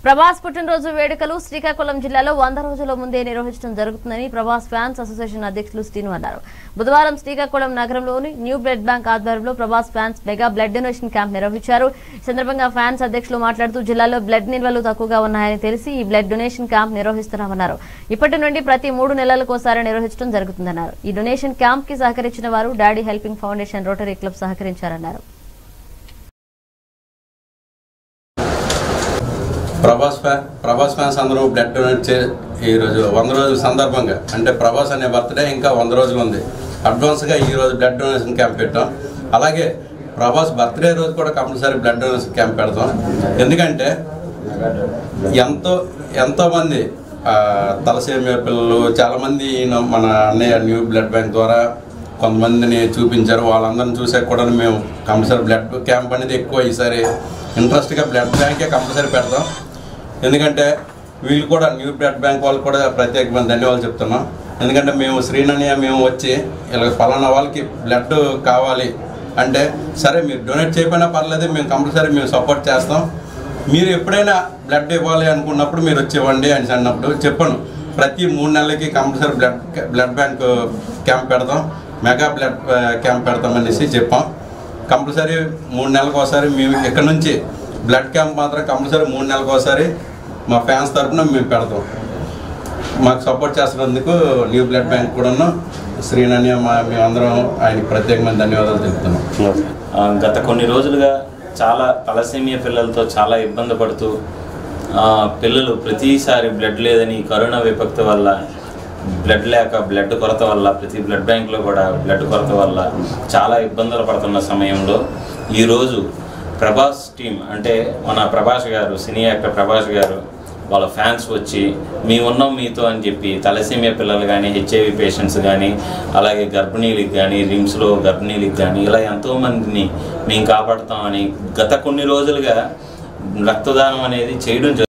ప్రభాస్ పుట్టినరోజు వేడుకలు శ్రీకాకుళం జిల్లాలో వంద రోజుల ముందే నిర్వహించడం జరుగుతుందని ప్రభాస్ ఫ్యాన్స్ అసోసియేషన్ అధ్యక్షులు శ్రీను అన్నారు బుధవారం శ్రీకాకుళం నగరంలోని న్యూ బ్లడ్ బ్యాంక్ ఆధ్వర్యంలో Prabhas fans mega blood donation camp నిర్వహించారు ఈ సందర్భంగా ఫ్యాన్స్ అధ్యక్షులు మాట్లాడుతూ జిల్లాలో బ్లడ్ నిల్వలు తక్కువగా ఉన్నాయని తెలిసి ఈ బ్లడ్ డొనేషన్ క్యాంప్ నిర్వహిస్తున్నామన్నారు ఇప్పటి నుండి ప్రతి మూడు నెలలకోసారి నిర్వహించడం జరుగుతుందన్నారు ఈ డొనేషన్ క్యాంప్ కి సహకరించిన వారు daddy helping foundation rotary club సహకరించారన్నారు ప్రభాస్ ఫ్యాన్ ప్రభాస్ ఫ్యాన్స్ అందరూ బ్లడ్ డొనేట్ చే ఈరోజు వంద రోజుల సందర్భంగా అంటే ప్రభాస్ అనే బర్త్డే ఇంకా వంద రోజులు ఉంది అడ్వాన్స్గా ఈరోజు బ్లడ్ డొనేషన్ క్యాంప్ పెట్టాం అలాగే ప్రభాస్ బర్త్డే రోజు కూడా కంపల్సరీ బ్లడ్ డొనేషన్ క్యాంప్ పెడతాం ఎందుకంటే ఎంతో ఎంతోమంది ఆ, తలసేమియా పిల్లలు చాలామంది ఈయన మన అన్నయ్య న్యూ బ్లడ్ బ్యాంక్ ద్వారా కొంతమందిని చూపించారు వాళ్ళందరిని చూసాక కూడా మేము కంపల్సరీ బ్లడ్ క్యాంప్ అనేది ఎక్కువ ఈసారి ఇంట్రెస్ట్గా బ్లడ్ బ్యాంకే కంపల్సరీ పెడతాం ఎందుకంటే వీళ్ళు కూడా న్యూ బ్లడ్ బ్యాంక్ వాళ్ళకి కూడా ప్రత్యేకమైన ధన్యవాదాలు చెప్తున్నాం ఎందుకంటే మేము శ్రీనన్నయ్య మేము వచ్చి ఇలా ఫలానా వాళ్ళకి బ్లడ్ కావాలి అంటే సరే మీరు డొనేట్ చేయకపోయినా పర్లేదు మేము కంపల్సరీ మేము సపోర్ట్ చేస్తాం మీరు ఎప్పుడైనా బ్లడ్ ఇవ్వాలి అనుకున్నప్పుడు మీరు వచ్చి ఇవ్వండి అని అన్నప్పుడు చెప్పాను ప్రతి మూడు నెలలకి compulsory blood blood bank camp పెడతాం మెగా బ్లడ్ ఆ, క్యాంప్ పెడతాం అనేసి చెప్పాం కంపల్సరీ మూడు నెలలకు ఒకసారి మేము ఇక్కడ నుంచి బ్లడ్ క్యాంప్ మాత్రం కంపల్సరీ మూడు నెలలకు ఒకసారి మా ఫ్యాన్స్ తరఫున మేము పెడతాం మాకు సపోర్ట్ చేస్తున్నందుకు న్యూ బ్లడ్ బ్యాంక్ కూడాను శ్రీనన్య మా మేమందరం ఆయనకి ప్రత్యేకమైన ధన్యవాదాలు తెలుపుతున్నాం ఆ, గత కొన్ని రోజులుగా చాలా తలసేమియా పిల్లలతో చాలా ఇబ్బంది పడుతూ ఆ, పిల్లలు ప్రతిసారి బ్లడ్ లేదని కరోనా విపక్తి వల్ల బ్లడ్ లేక బ్లడ్ కొరత వల్ల ప్రతి బ్లడ్ బ్యాంక్లో కూడా బ్లడ్ కొరత వల్ల చాలా ఇబ్బందులు పడుతున్న సమయంలో ఈరోజు ప్రభాస్ టీం అంటే మన ప్రభాస్ గారు సినీ యాక్టర్ ప్రభాస్ గారు వాళ్ళ ఫ్యాన్స్ వచ్చి మీ ఉన్నాం మీతో అని చెప్పి తలసీమియా పిల్లలు కానీ హెచ్ఐవి పేషెంట్స్ కానీ అలాగే గర్భిణీలకు కానీ రిమ్స్లో గర్భిణీలకు కానీ ఇలా ఎంతోమందిని మేము కాపాడుతామని గత కొన్ని రోజులుగా రక్తదానం అనేది చేయడం జరుగుతుంది